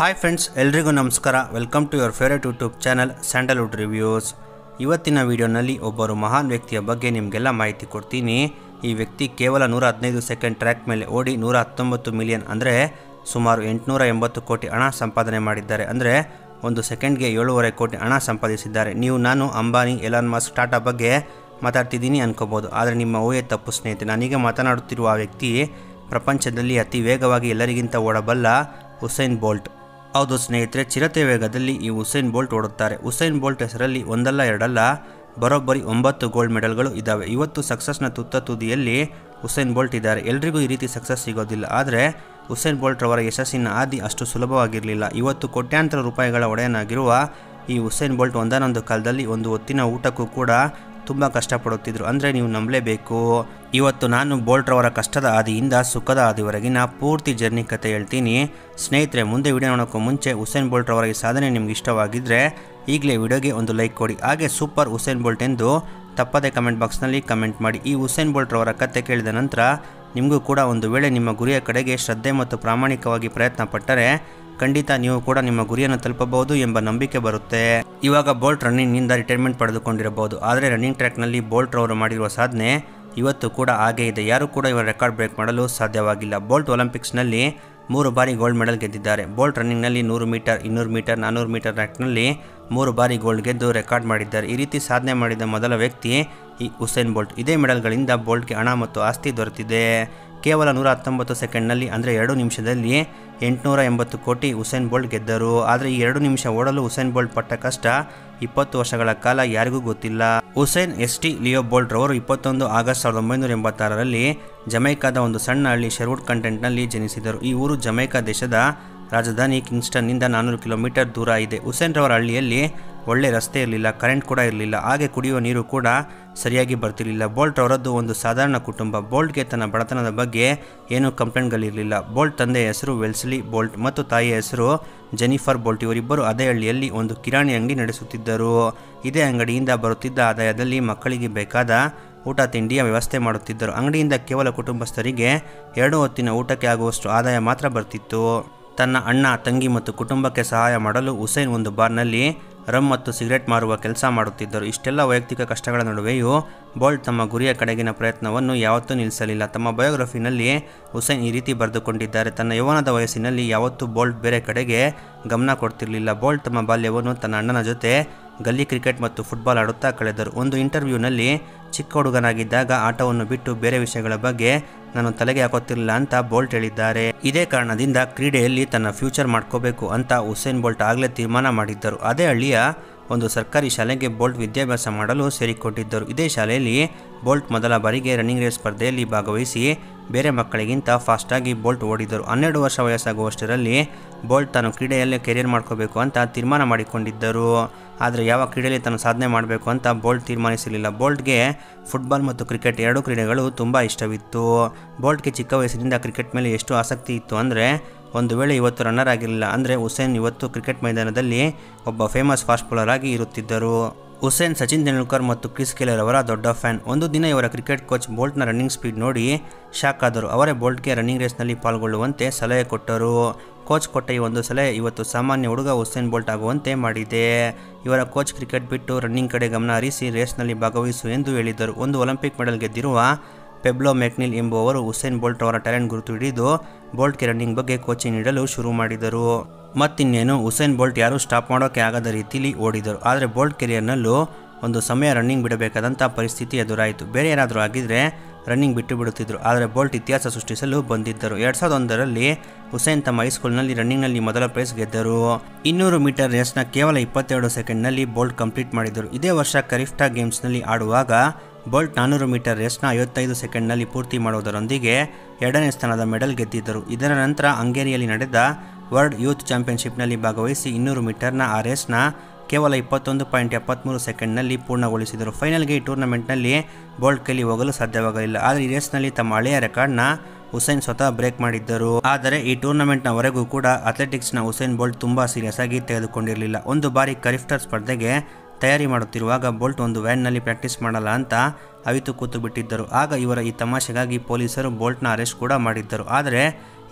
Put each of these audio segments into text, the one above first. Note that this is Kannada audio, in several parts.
ಹಾಯ್ ಫ್ರೆಂಡ್ಸ್ ಎಲ್ರಿಗೂ ನಮಸ್ಕಾರ welcome to your favourite YouTube channel Sandalwood reviews ಇವತ್ತಿನ ವಿಡಿಯೋನಲ್ಲಿ ಒಬ್ಬರು ಮಹಾನ್ ವ್ಯಕ್ತಿಯ ಬಗ್ಗೆ ನಿಮಗೆಲ್ಲ ಮಾಹಿತಿ ಕೊಡ್ತೀನಿ ಈ ವ್ಯಕ್ತಿ ಕೇವಲ ನೂರ ಹದಿನೈದು ಸೆಕೆಂಡ್ ಟ್ರ್ಯಾಕ್ ಮೇಲೆ ಓಡಿ ನೂರ ಹತ್ತೊಂಬತ್ತು ಮಿಲಿಯನ್ ಅಂದರೆ ಸುಮಾರು ಎಂಟುನೂರ ಎಂಬತ್ತು ಕೋಟಿ ಹಣ ಸಂಪಾದನೆ ಮಾಡಿದ್ದಾರೆ ಅಂದರೆ ಒಂದು ಸೆಕೆಂಡ್ಗೆ ಏಳೂವರೆ ಕೋಟಿ ಹಣ ಸಂಪಾದಿಸಿದ್ದಾರೆ ನೀವು ನಾನು ಅಂಬಾನಿ ಎಲಾನ್ ಮಾಸ್ಕ್ ಟಾಟಾ ಬಗ್ಗೆ ಮಾತಾಡ್ತಿದ್ದೀನಿ ಅನ್ಕೋಬೋದು ಆದರೆ ನಿಮ್ಮ ಊಹೆ ತಪ್ಪು ಸ್ನೇಹಿತೆ ನಾನೀಗ ಮಾತನಾಡುತ್ತಿರುವ ಆ ವ್ಯಕ್ತಿ ಪ್ರಪಂಚದಲ್ಲಿ ಅತಿ ವೇಗವಾಗಿ ಎಲ್ಲರಿಗಿಂತ ಓಡಬಲ್ಲ ಉಸೈನ್ ಬೋಲ್ಟ್ ಹೌದು ಸ್ನೇಹಿತರೆ ಚಿರತೆ ವೇಗದಲ್ಲಿ ಈ ಉಸೈನ್ ಬೋಲ್ಟ್ ಓಡುತ್ತಾರೆ ಉಸೈನ್ ಬೋಲ್ಟ್ ಹೆಸರಲ್ಲಿ ಒಂದಲ್ಲ ಎರಡಲ್ಲ ಬರೋಬ್ಬರಿ ಒಂಬತ್ತು ಗೋಲ್ಡ್ ಮೆಡಲ್ಗಳು ಇದ್ದಾವೆ ಇವತ್ತು ಸಕ್ಸಸ್ನ ತುತ್ತ ತುದಿಯಲ್ಲಿ ಉಸೈನ್ ಬೋಲ್ಟ್ ಇದ್ದಾರೆ ಎಲ್ರಿಗೂ ಈ ರೀತಿ ಸಕ್ಸಸ್ ಸಿಗೋದಿಲ್ಲ ಆದರೆ ಉಸೈನ್ ಬೋಲ್ಟ್ ರವರ ಯಶಸ್ಸಿನ ಹಾದಿ ಅಷ್ಟು ಸುಲಭವಾಗಿರಲಿಲ್ಲ ಇವತ್ತು ಕೋಟ್ಯಾಂತರ ರೂಪಾಯಿಗಳ ಒಡೆಯನಾಗಿರುವ ಈ ಉಸೇನ್ ಬೋಲ್ಟ್ ಒಂದಾನೊಂದು ಕಾಲದಲ್ಲಿ ಒಂದು ಹೊತ್ತಿನ ಊಟಕ್ಕೂ ಕೂಡ ತುಂಬ ಕಷ್ಟಪಡುತ್ತಿದ್ದರು ಅಂದರೆ ನೀವು ನಂಬಲೇಬೇಕು ಇವತ್ತು ನಾನು ಬೋಲ್ಟ್ ರವರ ಕಷ್ಟದ ಹಾದಿಯಿಂದ ಸುಖದ ಹಾದಿವರೆಗಿನ ಪೂರ್ತಿ ಜರ್ನಿ ಕತೆ ಹೇಳ್ತೀನಿ ಸ್ನೇಹಿತರೆ ಮುಂದೆ ವಿಡಿಯೋ ನೋಡೋಕ್ಕೂ ಮುಂಚೆ ಉಸೇನ್ ಬೋಲ್ಟ್ ರವರ ಈ ಸಾಧನೆ ನಿಮ್ಗೆ ಇಷ್ಟವಾಗಿದ್ದರೆ ಈಗಲೇ ವಿಡಿಯೋಗೆ ಒಂದು ಲೈಕ್ ಕೊಡಿ ಹಾಗೆ ಸೂಪರ್ ಉಸೇನ್ ಬೋಲ್ಟ್ ಎಂದು ತಪ್ಪದೆ ಕಮೆಂಟ್ ಬಾಕ್ಸ್ನಲ್ಲಿ ಕಮೆಂಟ್ ಮಾಡಿ ಈ ಉಸೇನ್ ಬೋಲ್ಟ್ ರವರ ಕತೆ ಕೇಳಿದ ನಂತರ ನಿಮಗೂ ಕೂಡ ಒಂದು ವೇಳೆ ನಿಮ್ಮ ಗುರಿಯ ಕಡೆಗೆ ಶ್ರದ್ಧೆ ಮತ್ತು ಪ್ರಾಮಾಣಿಕವಾಗಿ ಪ್ರಯತ್ನ ಪಟ್ಟರೆ ಖಂಡಿತ ನೀವು ಕೂಡ ನಿಮ್ಮ ಗುರಿಯನ್ನು ತಲುಪಬಹುದು ಎಂಬ ನಂಬಿಕೆ ಬರುತ್ತೆ ಇವಾಗ ಬೋಲ್ಟ್ ರನ್ನಿಂಗ್ನಿಂದ ರಿಟೈರ್ಮೆಂಟ್ ಪಡೆದುಕೊಂಡಿರಬಹುದು ಆದರೆ ರನ್ನಿಂಗ್ ಟ್ರ್ಯಾಕ್ನಲ್ಲಿ ಬೋಲ್ಟ್ ರವರು ಮಾಡಿರುವ ಸಾಧನೆ ಇವತ್ತು ಕೂಡ ಹಾಗೇ ಇದೆ ಯಾರು ಕೂಡ ಇವರ ರೆಕಾರ್ಡ್ ಬ್ರೇಕ್ ಮಾಡಲು ಸಾಧ್ಯವಾಗಿಲ್ಲ ಬೋಲ್ಟ್ ಒಲಿಂಪಿಕ್ಸ್ನಲ್ಲಿ ಮೂರು ಬಾರಿ ಗೋಲ್ಡ್ ಮೆಡಲ್ ಗೆದ್ದಿದ್ದಾರೆ ಬೋಲ್ಟ್ ರನ್ನಿಂಗ್ನಲ್ಲಿ ನೂರು ಮೀಟರ್ ಇನ್ನೂರು ಮೀಟರ್ ನಾನ್ನೂರು ಮೀಟರ್ ಟ್ರ್ಯಾಕ್ನಲ್ಲಿ ಮೂರು ಬಾರಿ ಗೋಲ್ಡ್ ಗೆದ್ದು ರೆಕಾರ್ಡ್ ಮಾಡಿದ್ದಾರೆ ಈ ರೀತಿ ಸಾಧನೆ ಮಾಡಿದ ಮೊದಲ ವ್ಯಕ್ತಿ ಈ ಉಸೇನ್ ಬೋಲ್ಟ್ ಇದೇ ಮೆಡಲ್ಗಳಿಂದ ಬೋಲ್ಟ್ಗೆ ಹಣ ಮತ್ತು ಆಸ್ತಿ ದೊರೆತಿದೆ ಕೇವಲ ನೂರ ಹತ್ತೊಂಬತ್ತು ಸೆಕೆಂಡ್ನಲ್ಲಿ ಅಂದರೆ ಎರಡು ನಿಮಿಷದಲ್ಲಿ ಎಂಟುನೂರ ಎಂಬತ್ತು ಕೋಟಿ ಉಸೇನ್ ಬೋಲ್ಟ್ ಗೆದ್ದರು ಆದರೆ ಈ ಎರಡು ನಿಮಿಷ ಓಡಲು ಉಸೇನ್ ಬೋಲ್ಟ್ ಪಟ್ಟ ಕಷ್ಟ ಇಪ್ಪತ್ತು ವರ್ಷಗಳ ಕಾಲ ಯಾರಿಗೂ ಗೊತ್ತಿಲ್ಲ Usain S T Leo Bolt ರವರು ಇಪ್ಪತ್ತೊಂದು ಆಗಸ್ಟ್ ಸಾವಿರದ ಒಂಬೈನೂರ ಎಂಬತ್ತಾರರಲ್ಲಿ ಜಮೈಕಾದ ಒಂದು ಸಣ್ಣ ಹಳ್ಳಿ ಶೆರ್ವುಡ್ ಕಂಟೆಂಟ್ನಲ್ಲಿ ಜನಿಸಿದರು ಈ ಊರು ಜಮೈಕಾ ದೇಶದ ರಾಜಧಾನಿ ಕಿಂಗ್ಸ್ಟನ್ನಿಂದ ನಾನ್ನೂರು ಕಿಲೋಮೀಟರ್ ದೂರ ಇದೆ ಹುಸೇನ್ ರವರ ಹಳ್ಳಿಯಲ್ಲಿ ಒಳ್ಳೆ ರಸ್ತೆ ಇರಲಿಲ್ಲ ಕರೆಂಟ್ ಕೂಡ ಇರಲಿಲ್ಲ ಹಾಗೆ ಕುಡಿಯುವ ನೀರು ಕೂಡ ಸರಿಯಾಗಿ ಬರ್ತಿರಲಿಲ್ಲ ಬೋಲ್ಟ್ ಅವರದ್ದು ಒಂದು ಸಾಧಾರಣ ಕುಟುಂಬ ಬೋಲ್ಟ್ಗೆ ತನ್ನ ಬಡತನದ ಬಗ್ಗೆ ಏನೂ ಕಂಪ್ಲೇಂಟ್ಗಳಿರಲಿಲ್ಲ ಬೋಲ್ಟ್ ತಂದೆಯ ಹೆಸರು ವೆಲ್ಸ್ಲಿ ಬೋಲ್ಟ್ ಮತ್ತು ತಾಯಿಯ ಹೆಸರು ಜೆನಿಫರ್ ಬೋಲ್ಟ್ ಇವರಿಬ್ಬರು ಅದೇ ಹಳ್ಳಿಯಲ್ಲಿ ಒಂದು ಕಿರಾಣಿ ಅಂಗಡಿ ನಡೆಸುತ್ತಿದ್ದರು ಇದೇ ಅಂಗಡಿಯಿಂದ ಬರುತ್ತಿದ್ದ ಆದಾಯದಲ್ಲಿ ಮಕ್ಕಳಿಗೆ ಬೇಕಾದ ಊಟ ತಿಂಡಿಯ ವ್ಯವಸ್ಥೆ ಮಾಡುತ್ತಿದ್ದರು ಅಂಗಡಿಯಿಂದ ಕೇವಲ ಕುಟುಂಬಸ್ಥರಿಗೆ ಎರಡು ಹೊತ್ತಿನ ಊಟಕ್ಕೆ ಆಗುವಷ್ಟು ಆದಾಯ ಮಾತ್ರ ಬರ್ತಿತ್ತು ತನ್ನ ಅಣ್ಣ ತಂಗಿ ಮತ್ತು ಕುಟುಂಬಕ್ಕೆ ಸಹಾಯ ಮಾಡಲು ಹುಸೇನ್ ಒಂದು ಬಾರ್ನಲ್ಲಿ ರಮ್ ಮತ್ತು ಸಿಗರೆಟ್ ಮಾರುವ ಕೆಲಸ ಮಾಡುತ್ತಿದ್ದರು ಇಷ್ಟೆಲ್ಲ ವೈಯಕ್ತಿಕ ಕಷ್ಟಗಳ ನಡುವೆಯೂ ಬೋಲ್ಟ್ ತಮ್ಮ ಗುರಿಯ ಕಡೆಗಿನ ಪ್ರಯತ್ನವನ್ನು ಯಾವತ್ತೂ ನಿಲ್ಲಿಸಲಿಲ್ಲ ತಮ್ಮ ಬಯೋಗ್ರಫಿನಲ್ಲಿ ಹುಸೇನ್ ಈ ರೀತಿ ಬರೆದುಕೊಂಡಿದ್ದಾರೆ ತನ್ನ ಯೌವನದ ವಯಸ್ಸಿನಲ್ಲಿ ಯಾವತ್ತೂ ಬೋಲ್ಟ್ ಬೇರೆ ಕಡೆಗೆ ಗಮನ ಕೊಡ್ತಿರಲಿಲ್ಲ ಬೋಲ್ಟ್ ತಮ್ಮ ಬಾಲ್ಯವನ್ನು ತನ್ನ ಅಣ್ಣನ ಜೊತೆ ಗಲ್ಲಿ ಕ್ರಿಕೆಟ್ ಮತ್ತು ಫುಟ್ಬಾಲ್ ಆಡುತ್ತಾ ಕಳೆದರು ಒಂದು ಇಂಟರ್ವ್ಯೂನಲ್ಲಿ ಚಿಕ್ಕ ಹುಡುಗನಾಗಿದ್ದಾಗ ಆಟವನ್ನು ಬಿಟ್ಟು ಬೇರೆ ವಿಷಯಗಳ ಬಗ್ಗೆ ನಾನು ತಲೆಗೆ ಹಾಕೋತಿರಲಿಲ್ಲ ಅಂತ ಬೋಲ್ಟ್ ಹೇಳಿದ್ದಾರೆ ಇದೇ ಕಾರಣದಿಂದ ಕ್ರೀಡೆಯಲ್ಲಿ ತನ್ನ ಫ್ಯೂಚರ್ ಮಾಡ್ಕೋಬೇಕು ಅಂತ ಉಸೇನ್ ಬೋಲ್ಟ್ ಆಗಲೇ ತೀರ್ಮಾನ ಮಾಡಿದ್ದರು ಅದೇ ಹಳ್ಳಿಯ ಒಂದು ಸರ್ಕಾರಿ ಶಾಲೆಗೆ ಬೋಲ್ಟ್ ವಿದ್ಯಾಭ್ಯಾಸ ಮಾಡಲು ಸೇರಿಕೊಂಡಿದ್ದರು ಇದೇ ಶಾಲೆಯಲ್ಲಿ ಬೋಲ್ಟ್ ಮೊದಲ ಬಾರಿಗೆ ರನ್ನಿಂಗ್ ರೇಸ್ ಸ್ಪರ್ಧೆಯಲ್ಲಿ ಭಾಗವಹಿಸಿ ಬೇರೆ ಮಕ್ಕಳಿಗಿಂತ ಫಾಸ್ಟಾಗಿ ಬೋಲ್ಟ್ ಓಡಿದರು ಹನ್ನೆರಡು ವರ್ಷ ವಯಸ್ಸಾಗುವಷ್ಟರಲ್ಲಿ ಬೋಲ್ಟ್ ತಾನು ಕ್ರೀಡೆಯಲ್ಲೇ ಕೆರಿಯರ್ ಮಾಡ್ಕೋಬೇಕು ಅಂತ ತೀರ್ಮಾನ ಮಾಡಿಕೊಂಡಿದ್ದರು ಆದರೆ ಯಾವ ಕ್ರೀಡೆಯಲ್ಲಿ ತಾನು ಸಾಧನೆ ಮಾಡಬೇಕು ಅಂತ ಬೋಲ್ಟ್ ತೀರ್ಮಾನಿಸಲಿಲ್ಲ ಬೋಲ್ಟ್ಗೆ ಫುಟ್ಬಾಲ್ ಮತ್ತು ಕ್ರಿಕೆಟ್ ಎರಡೂ ಕ್ರೀಡೆಗಳು ತುಂಬ ಇಷ್ಟವಿತ್ತು ಬೋಲ್ಟ್ಗೆ ಚಿಕ್ಕ ವಯಸ್ಸಿನಿಂದ ಕ್ರಿಕೆಟ್ ಮೇಲೆ ಎಷ್ಟು ಆಸಕ್ತಿ ಇತ್ತು ಅಂದರೆ ಒಂದು ವೇಳೆ ಇವತ್ತು ರನ್ನರ್ ಆಗಿರಲಿಲ್ಲ ಅಂದರೆ ಹುಸೇನ್ ಇವತ್ತು ಕ್ರಿಕೆಟ್ ಮೈದಾನದಲ್ಲಿ ಒಬ್ಬ ಫೇಮಸ್ ಫಾಸ್ಟ್ ಬೌಲರ್ ಆಗಿ ಇರುತ್ತಿದ್ದರು ಹುಸೇನ್ ಸಚಿನ್ ತೆಂಡೂಲ್ಕರ್ ಮತ್ತು ಕ್ರಿಸ್ ಕೆಲರ್ ಅವರ ದೊಡ್ಡ ಫ್ಯಾನ್ ಒಂದು ದಿನ ಇವರ ಕ್ರಿಕೆಟ್ ಕೋಚ್ ಬೋಲ್ಟ್ನ ರನ್ನಿಂಗ್ ಸ್ಪೀಡ್ ನೋಡಿ ಶಾಕ್ ಆದರು ಅವರೇ ಬೋಲ್ಟ್ಗೆ ರನ್ನಿಂಗ್ ರೇಸ್ನಲ್ಲಿ ಪಾಲ್ಗೊಳ್ಳುವಂತೆ ಸಲಹೆ ಕೊಟ್ಟರು ಕೋಚ್ ಕೊಟ್ಟ ಈ ಒಂದು ಸಲಹೆ ಇವತ್ತು ಸಾಮಾನ್ಯ ಹುಡುಗ ಹುಸೇನ್ ಬೋಲ್ಟ್ ಆಗುವಂತೆ ಮಾಡಿದೆ ಇವರ ಕೋಚ್ ಕ್ರಿಕೆಟ್ ಬಿಟ್ಟು ರನ್ನಿಂಗ್ ಕಡೆ ಗಮನ ಹರಿಸಿ ರೇಸ್ನಲ್ಲಿ ಭಾಗವಹಿಸು ಎಂದು ಹೇಳಿದರು ಒಂದು ಒಲಿಂಪಿಕ್ ಮೆಡಲ್ ಗೆದ್ದಿರುವ ಪೆಬ್ಲೋ ಮೆಕ್ನಿಲ್ ಎಂಬುವವರು ಹುಸೇನ್ ಬೋಲ್ಟ್ ಅವರ ಟ್ಯಾಲೆಂಟ್ ಗುರುತು ಹಿಡಿದು ಬೋಲ್ಟ್ಗೆ ರನ್ನಿಂಗ್ ಬಗ್ಗೆ ಕೋಚಿಂಗ್ ನೀಡಲು ಶುರು ಮಾಡಿದರು ಮತ್ತಿನ್ನೇನು ಹುಸೇನ್ ಬೋಲ್ಟ್ ಯಾರೂ ಸ್ಟಾಪ್ ಮಾಡೋಕ್ಕೆ ಆಗದ ರೀತಿಲಿ ಓಡಿದರು ಆದರೆ ಬೋಲ್ಟ್ ಕೆರಿಯರ್ನಲ್ಲೂ ಒಂದು ಸಮಯ ರನ್ನಿಂಗ್ ಬಿಡಬೇಕಾದಂಥ ಪರಿಸ್ಥಿತಿ ಎದುರಾಯಿತು ಬೇರೆ ಯಾರಾದರೂ ಆಗಿದ್ದರೆ ರನ್ನಿಂಗ್ ಬಿಟ್ಟು ಬಿಡುತ್ತಿದ್ದರು ಆದರೆ ಬೋಲ್ಟ್ ಇತಿಹಾಸ ಸೃಷ್ಟಿಸಲು ಬಂದಿದ್ದರು ಎರಡು ಸಾವಿರದ ಒಂದರಲ್ಲಿ ಹುಸೇನ್ ತಮ್ಮ ಹೈಸ್ಕೂಲ್ನಲ್ಲಿ ರನ್ನಿಂಗ್ನಲ್ಲಿ ಮೊದಲ ಪ್ರೈಸ್ ಗೆದ್ದರು ಇನ್ನೂರು ಮೀಟರ್ ರೇಸ್ನ ಕೇವಲ ಇಪ್ಪತ್ತೆರಡು ಸೆಕೆಂಡ್ನಲ್ಲಿ ಬೋಲ್ಟ್ ಕಂಪ್ಲೀಟ್ ಮಾಡಿದರು ಇದೇ ವರ್ಷ ಕರಿಫ್ಟಾ ಗೇಮ್ಸ್ನಲ್ಲಿ ಆಡುವಾಗ ಬೋಲ್ಟ್ ನಾನ್ನೂರು ಮೀಟರ್ ರೇಸ್ನ ಐವತ್ತೈದು ಸೆಕೆಂಡ್ನಲ್ಲಿ ಪೂರ್ತಿ ಮಾಡುವುದರೊಂದಿಗೆ ಎರಡನೇ ಸ್ಥಾನದ ಮೆಡಲ್ ಗೆದ್ದಿದ್ದರು ಇದರ ನಂತರ ಹಂಗೇರಿಯಲ್ಲಿ ನಡೆದ ವರ್ಲ್ಡ್ ಯೂತ್ ಚಾಂಪಿಯನ್ಶಿಪ್ನಲ್ಲಿ ಭಾಗವಹಿಸಿ ಇನ್ನೂರು ಮೀಟರ್ನ ಆ ರೇಸ್ನ ಕೇವಲ ಇಪ್ಪತ್ತೊಂದು ಪಾಯಿಂಟ್ ಎಪ್ಪತ್ತ್ಮೂರು ಸೆಕೆಂಡ್ನಲ್ಲಿ ಪೂರ್ಣಗೊಳಿಸಿದರು ಫೈನಲ್ಗೆ ಈ ಟೂರ್ನಮೆಂಟ್ನಲ್ಲಿ ಬೋಲ್ಟ್ ಕೈಲಿ ಹೋಗಲು ಸಾಧ್ಯವಾಗಲಿಲ್ಲ ಆದರೆ ಈ ರೇಸ್ನಲ್ಲಿ ತಮ್ಮ ಹಳೆಯ ರೆಕಾರ್ಡ್ನ ಹುಸೇನ್ ಸ್ವತಃ ಬ್ರೇಕ್ ಮಾಡಿದ್ದರು ಆದರೆ ಈ ಟೂರ್ನಮೆಂಟ್ನವರೆಗೂ ಕೂಡ ಅಥ್ಲೆಟಿಕ್ಸ್ನ ಹುಸೇನ್ ಬೋಲ್ಟ್ ತುಂಬ ಸೀರಿಯಸ್ ಆಗಿ ತೆಗೆದುಕೊಂಡಿರಲಿಲ್ಲ ಒಂದು ಬಾರಿ ಕರಿಫ್ಟರ್ ಸ್ಪರ್ಧೆಗೆ ತಯಾರಿ ಮಾಡುತ್ತಿರುವಾಗ ಬೋಲ್ಟ್ ಒಂದು ವ್ಯಾನ್ನಲ್ಲಿ ಪ್ರಾಕ್ಟೀಸ್ ಮಾಡಲ್ಲ ಅಂತ ಅವಿತು ಕೂತು ಬಿಟ್ಟಿದ್ದರು ಆಗ ಇವರ ಈ ತಮಾಷೆಗಾಗಿ ಪೊಲೀಸರು ಬೋಲ್ಟ್ನ ಅರೆಸ್ಟ್ ಕೂಡ ಮಾಡಿದ್ದರು ಆದರೆ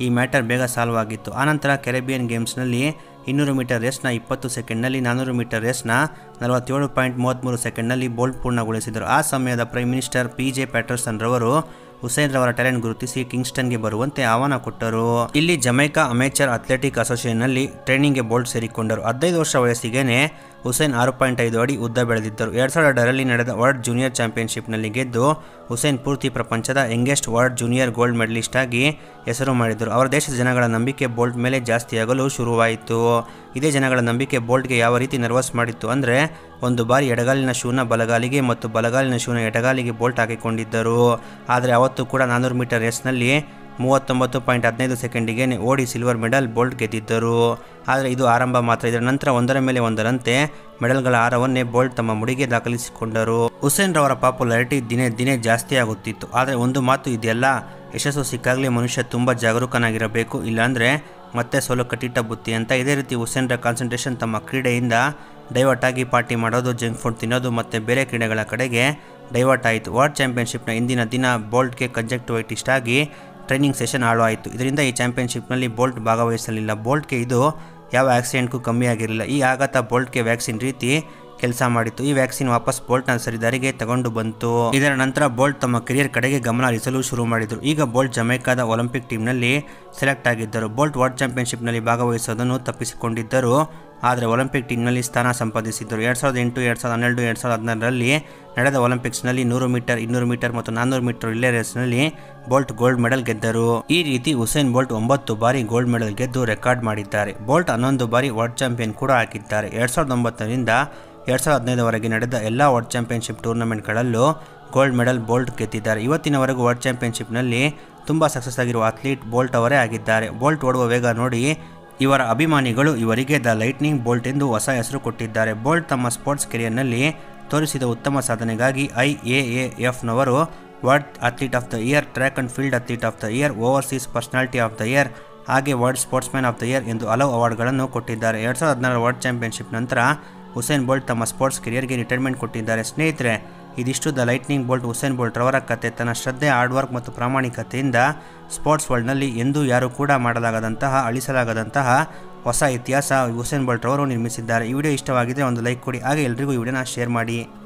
ಈ ಮ್ಯಾಟರ್ ಬೇಗ ಸಾಲ್ವ್ ಆಗಿತ್ತು ಆನಂತರ ಕೆರೆಬಿಯನ್ ಗೇಮ್ಸ್ನಲ್ಲಿ ಇನ್ನೂರು ಮೀಟರ್ ರೇಸ್ನ ಇಪ್ಪತ್ತು ಸೆಕೆಂಡ್ನಲ್ಲಿ ನಾನ್ನೂರು ಮೀಟರ್ ರೇಸ್ನ ನಲವತ್ತೇಳು ಪಾಯಿಂಟ್ ಮೂವತ್ತ್ಮೂರು ಸೆಕೆಂಡ್ನಲ್ಲಿ ಬೋಲ್ಟ್ ಪೂರ್ಣಗೊಳಿಸಿದರು ಆ ಸಮಯದ prime minister P J Patterson ರವರು ಹುಸೇನ್ ರವರ ಟ್ಯಾಲೆಂಟ್ ಗುರುತಿಸಿ ಕಿಂಗ್ಸ್ಟನ್ಗೆ ಬರುವಂತೆ ಆಹ್ವಾನ ಕೊಟ್ಟರು ಇಲ್ಲಿ ಜಮೈಕಾ ಅಮೇಚರ್ ಅಥ್ಲೆಟಿಕ್ ಅಸೋಸಿಯೇಷನ್ನಲ್ಲಿ ಟ್ರೈನಿಂಗ್ಗೆ ಬೋಲ್ಟ್ ಸೇರಿಕೊಂಡರು ಹದಿನೈದು ವರ್ಷ ವಯಸ್ಸಿಗೇನೆ ಹುಸೇನ್ ಆರು ಪಾಯಿಂಟ್ ಐದು ಅಡಿ ಉದ್ದ ಬೆಳೆದಿದ್ದರು ಎರಡು ಸಾವಿರದ ಎರಡರಲ್ಲಿ ನಡೆದ ವರ್ಲ್ಡ್ ಜೂನಿಯರ್ ಚಾಂಪಿಯನ್ಶಿಪ್ನಲ್ಲಿ ಗೆದ್ದು ಹುಸೇನ್ ಪೂರ್ತಿ ಪ್ರಪಂಚದ youngest world junior gold medallist ಆಗಿ ಹೆಸರು ಮಾಡಿದರು ಅವರ ದೇಶದ ಜನಗಳ ನಂಬಿಕೆ ಬೋಲ್ಟ್ ಮೇಲೆ ಜಾಸ್ತಿಯಾಗಲು ಶುರುವಾಯಿತು ಇದೇ ಜನಗಳ ನಂಬಿಕೆ ಬೋಲ್ಟ್ಗೆ ಯಾವ ರೀತಿ ನರ್ವಸ್ ಮಾಡಿತ್ತು ಅಂದರೆ ಒಂದು ಬಾರಿ ಎಡಗಾಲಿನ ಶೂನ ಬಲಗಾಲಿಗೆ ಮತ್ತು ಬಲಗಾಲಿನ ಶೂನ ಎಡಗಾಲಿಗೆ ಬೋಲ್ಟ್ ಹಾಕಿಕೊಂಡಿದ್ದರು ಆದರೆ ಅವತ್ತು ಕೂಡ ನಾನ್ನೂರು ಮೀಟರ್ ರೇಸ್ನಲ್ಲಿ ಮೂವತ್ತೊಂಬತ್ತು ಪಾಯಿಂಟ್ ಹದಿನೈದು ಸೆಕೆಂಡಿಗೆ ಓಡಿ ಸಿಲ್ವರ್ ಮೆಡಲ್ ಬೋಲ್ಟ್ ಗೆದ್ದಿದ್ದರು ಆದರೆ ಇದು ಆರಂಭ ಮಾತ್ರ ಇದರ ನಂತರ ಒಂದರ ಮೇಲೆ ಒಂದರಂತೆ ಮೆಡಲ್ಗಳ ಆರವನ್ನೇ ಬೋಲ್ಟ್ ತಮ್ಮ ಮುಡಿಗೆ ದಾಖಲಿಸಿಕೊಂಡರು ಹುಸೇನ್ ರವರ ಪಾಪ್ಯುಲಾರಿಟಿ ದಿನೇ ದಿನೇ ಜಾಸ್ತಿ ಆಗುತ್ತಿತ್ತು ಆದರೆ ಒಂದು ಮಾತು ಇದೆಯಲ್ಲ ಯಶಸ್ಸು ಸಿಕ್ಕಾಗಲೇ ಮನುಷ್ಯ ತುಂಬ ಜಾಗರೂಕನಾಗಿರಬೇಕು ಇಲ್ಲಾಂದರೆ ಮತ್ತೆ ಸೋಲು ಕಟ್ಟಿಟ್ಟ ಬುತ್ತಿ ಅಂತ ಇದೇ ರೀತಿ ಹುಸೇನ್ರ ಕಾನ್ಸಂಟ್ರೇಷನ್ ತಮ್ಮ ಕ್ರೀಡೆಯಿಂದ ಡೈವರ್ಟ್ ಆಗಿ ಪಾರ್ಟಿ ಮಾಡೋದು ಜಂಕ್ ಫುಡ್ ತಿನ್ನೋದು ಮತ್ತು ಬೇರೆ ಕ್ರೀಡೆಗಳ ಕಡೆಗೆ ಡೈವರ್ಟ್ ಆಯಿತು ವರ್ಲ್ಡ್ ಚಾಂಪಿಯನ್ಶಿಪ್ನ ಇಂದಿನ ದಿನ ಬೋಲ್ಟ್ಗೆ ಕಂಜಕ್ಟಿವೈಟಿಸ್ಟ್ ಆಗಿ ಟ್ರೈನಿಂಗ್ ಸೆಷನ್ ಆಳು ಆಯಿತು ಇದರಿಂದ ಈ ಚಾಂಪಿಯನ್ಶಿಪ್ನಲ್ಲಿ ಬೋಲ್ಟ್ ಭಾಗವಹಿಸಲಿಲ್ಲ ಬೋಲ್ಟ್ಗೆ ಇದು ಯಾವ ಆಕ್ಸಿಡೆಂಟ್ಗೂ ಕಮ್ಮಿ ಆಗಿರಲಿಲ್ಲ ಈ ಆಘಾತ ಬೋಲ್ಟ್ಗೆ ವ್ಯಾಕ್ಸಿನ್ ರೀತಿ ಕೆಲಸ ಮಾಡಿತ್ತು ಈ ವ್ಯಾಕ್ಸಿನ್ ವಾಪಸ್ ಬೋಲ್ಟ್ನ ಸರಿದಾರಿಗೆ ತಗೊಂಡು ಬಂತು ಇದರ ನಂತರ ಬೋಲ್ಟ್ ತಮ್ಮ ಕೆರಿಯರ್ ಕಡೆಗೆ ಗಮನ ಹರಿಸಲು ಶುರು ಮಾಡಿದರು ಈಗ ಬೋಲ್ಟ್ ಜಮೈಕಾದ ಒಲಿಂಪಿಕ್ ಟೀಮ್ನಲ್ಲಿ ಸೆಲೆಕ್ಟ್ ಆಗಿದ್ದರು ಬೋಲ್ಟ್ ವರ್ಲ್ಡ್ ಚಾಂಪಿಯನ್ಶಿಪ್ನಲ್ಲಿ ಭಾಗವಹಿಸೋದನ್ನು ತಪ್ಪಿಸಿಕೊಂಡಿದ್ದರು ಆದರೆ ಒಲಿಂಪಿಕ್ ಟೀಮ್ನಲ್ಲಿ ಸ್ಥಾನ ಸಂಪಾದಿಸಿದ್ದರು ಎರಡು ಸಾವಿರದ ಎಂಟು ಎರಡು ಸಾವಿರದ ಹನ್ನೆರಡು ಎರಡು ಸಾವಿರದ ಹದಿನಾರರಲ್ಲಿ ನಡೆದ ಒಲಿಂಪಿಕ್ಸ್ನಲ್ಲಿ ನೂರು ಮೀಟರ್ ಇನ್ನೂರು ಮೀಟರ್ ಮತ್ತು ನಾನ್ನೂರು ಮೀಟರ್ ರಿಲೇ ರೇಸ್ನಲ್ಲಿ ಬೋಲ್ಟ್ ಗೋಲ್ಡ್ ಮೆಡಲ್ ಗೆದ್ದರು ಈ ರೀತಿ ಹುಸೇನ್ ಬೋಲ್ಟ್ ಒಂಬತ್ತು ಬಾರಿ ಗೋಲ್ಡ್ ಮೆಡಲ್ ಗೆದ್ದು ರೆಕಾರ್ಡ್ ಮಾಡಿದ್ದಾರೆ ಬೋಲ್ಟ್ ಹನ್ನೊಂದು ಬಾರಿ ವರ್ಲ್ಡ್ ಚಾಂಪಿಯನ್ ಕೂಡ ಆಗಿದ್ದಾರೆ ಎರಡು ಸಾವಿರದ ಒಂಬತ್ತರಿಂದ ಎರಡು ಸಾವಿರದ ಹದಿನೈದವರೆಗೆ ನಡೆದ ಎಲ್ಲ ವರ್ಲ್ಡ್ ಚಾಂಪಿಯನ್ಶಿಪ್ ಟೂರ್ನಮೆಂಟ್ಗಳಲ್ಲೂ ಗೋಲ್ಡ್ ಮೆಡಲ್ ಬೋಲ್ಟ್ ಗೆದ್ದಿದ್ದಾರೆ ಇವತ್ತಿನವರೆಗೂ ವರ್ಲ್ಡ್ ಚಾಂಪಿಯನ್ಶಿಪ್ನಲ್ಲಿ ತುಂಬ ಸಕ್ಸಸ್ ಆಗಿರುವ ಅಥ್ಲೀಟ್ ಬೋಲ್ಟ್ ಅವರೇ ಆಗಿದ್ದಾರೆ ಬೋಲ್ಟ್ ಓಡುವ ವೇಗ ನೋಡಿ ಇವರ ಅಭಿಮಾನಿಗಳು ಇವರಿಗೆ ದ ಲೈಟ್ನಿಂಗ್ ಬೋಲ್ಟ್ ಎಂದು ಹೊಸ ಹೆಸರು ಕೊಟ್ಟಿದ್ದಾರೆ ಬೋಲ್ಟ್ ತಮ್ಮ ಸ್ಪೋರ್ಟ್ಸ್ ಕೆರಿಯರ್ನಲ್ಲಿ ತೋರಿಸಿದ ಉತ್ತಮ ಸಾಧನೆಗಾಗಿ ಐ ಎ ಎ ಎಫ್ನವರು world athlete of the year track and field athlete of the year overseas personality of the year ಹಾಗೆ world sportsman of the year ಎಂದು ಹಲವು ಅವಾರ್ಡ್ಗಳನ್ನು ಕೊಟ್ಟಿದ್ದಾರೆ ಎರಡು ಸಾವಿರದ ಹದಿನಾರು ವರ್ಲ್ಡ್ ಚಾಂಪಿಯನ್ಶಿಪ್ ನಂತರ ಹುಸೇನ್ ಬೋಲ್ಟ್ ತಮ್ಮ ಸ್ಪೋರ್ಟ್ಸ್ ಕೆರಿಯರ್ಗೆ ರಿಟೈರ್ಮೆಂಟ್ ಕೊಟ್ಟಿದ್ದಾರೆ ಸ್ನೇಹಿತರೆ ಇದಿಷ್ಟು the lightning Bolt Usain Bolt ರವರ ಕತೆ ತನ್ನ ಶ್ರದ್ಧೆ ಹಾರ್ಡ್ ವರ್ಕ್ ಮತ್ತು ಪ್ರಾಮಾಣಿಕತೆಯಿಂದ ಸ್ಪೋರ್ಟ್ಸ್ ವರ್ಲ್ಡ್ನಲ್ಲಿ ಎಂದೂ ಯಾರೂ ಕೂಡ ಮಾಡಲಾಗದಂತಹ ಅಳಿಸಲಾಗದಂತಹ ಹೊಸ ಇತಿಹಾಸ ಹುಸೇನ್ ಬೋಲ್ಟ್ ರವರು ನಿರ್ಮಿಸಿದ್ದಾರೆ ಈ ವಿಡಿಯೋ ಇಷ್ಟವಾಗಿದ್ದರೆ ಒಂದು ಲೈಕ್ ಕೊಡಿ ಹಾಗೆ ಎಲ್ರಿಗೂ ಈ ವಿಡಿಯೋನ ಶೇರ್ ಮಾಡಿ